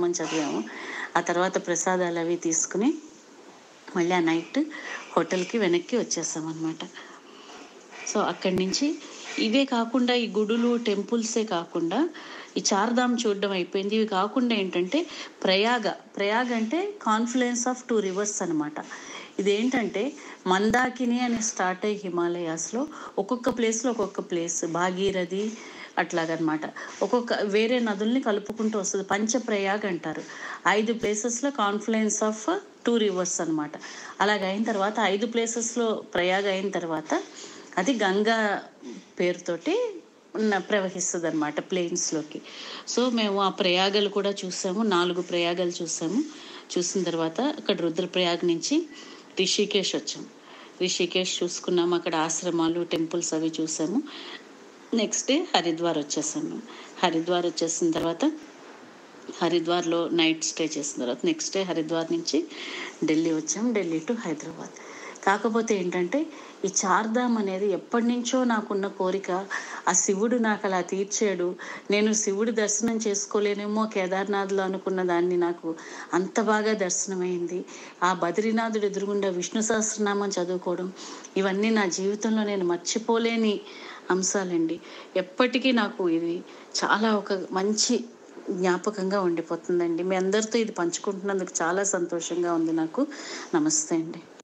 సహస్రనామం చదివాము ఆ తర్వాత ప్రసాదాలు అవి తీసుకుని మళ్ళీ ఆ నైట్ హోటల్కి వెనక్కి వచ్చేసాం అనమాట సో అక్కడి నుంచి ఇవే కాకుండా ఈ గుడులు టెంపుల్సే కాకుండా ఈ చార్ధామ్ చూడడం అయిపోయింది ఇవి కాకుండా ఏంటంటే ప్రయాగ ప్రయాగ అంటే కాన్ఫ్లుయెన్స్ ఆఫ్ టూ రివర్స్ అనమాట ఇదేంటంటే మందాకిని అని స్టార్ట్ అయ్యి హిమాలయాస్లో ఒక్కొక్క ప్లేస్లో ఒక్కొక్క ప్లేస్ భాగీరథి అట్లాగనమాట ఒక్కొక్క వేరే నదుల్ని కలుపుకుంటూ వస్తుంది పంచప్రయాగ్ అంటారు ఐదు ప్లేసెస్లో కాన్ఫ్లుయెన్స్ ఆఫ్ టూ రివర్స్ అనమాట అలాగ అయిన తర్వాత ఐదు ప్లేసెస్లో ప్రయాగ్ అయిన తర్వాత అది గంగా పేరుతోటి ప్రవహిస్తుంది అనమాట ప్లేన్స్లోకి సో మేము ఆ ప్రయాగలు కూడా చూసాము నాలుగు ప్రయాగాలు చూసాము చూసిన తర్వాత అక్కడ రుద్రప్రయాగ్ నుంచి రిషికేష్ వచ్చాం రిషికేష్ చూసుకున్నాము అక్కడ ఆశ్రమాలు టెంపుల్స్ అవి చూసాము నెక్స్ట్ డే హరిద్వార్ వచ్చేసాము హరిద్వార్ వచ్చేసిన తర్వాత హరిద్వార్లో నైట్ స్టే చేసిన తర్వాత నెక్స్ట్ డే హరిద్వార్ నుంచి ఢిల్లీ వచ్చాం ఢిల్లీ టు హైదరాబాద్ కాకపోతే ఏంటంటే ఈ చార్ధామ్ అనేది ఎప్పటి నుంచో నాకున్న కోరిక ఆ శివుడు నాకు అలా తీర్చాడు నేను శివుడి దర్శనం చేసుకోలేనేమో కేదార్నాథ్లో అనుకున్న దాన్ని నాకు అంత బాగా దర్శనమైంది ఆ బద్రీనాథుడు ఎదురుగుండా విష్ణు సహస్రనామం చదువుకోవడం ఇవన్నీ నా జీవితంలో నేను మర్చిపోలేని అంశాలండి ఎప్పటికీ నాకు ఇది చాలా ఒక మంచి జ్ఞాపకంగా ఉండిపోతుందండి మీ అందరితో ఇది పంచుకుంటున్నందుకు చాలా సంతోషంగా ఉంది నాకు నమస్తే అండి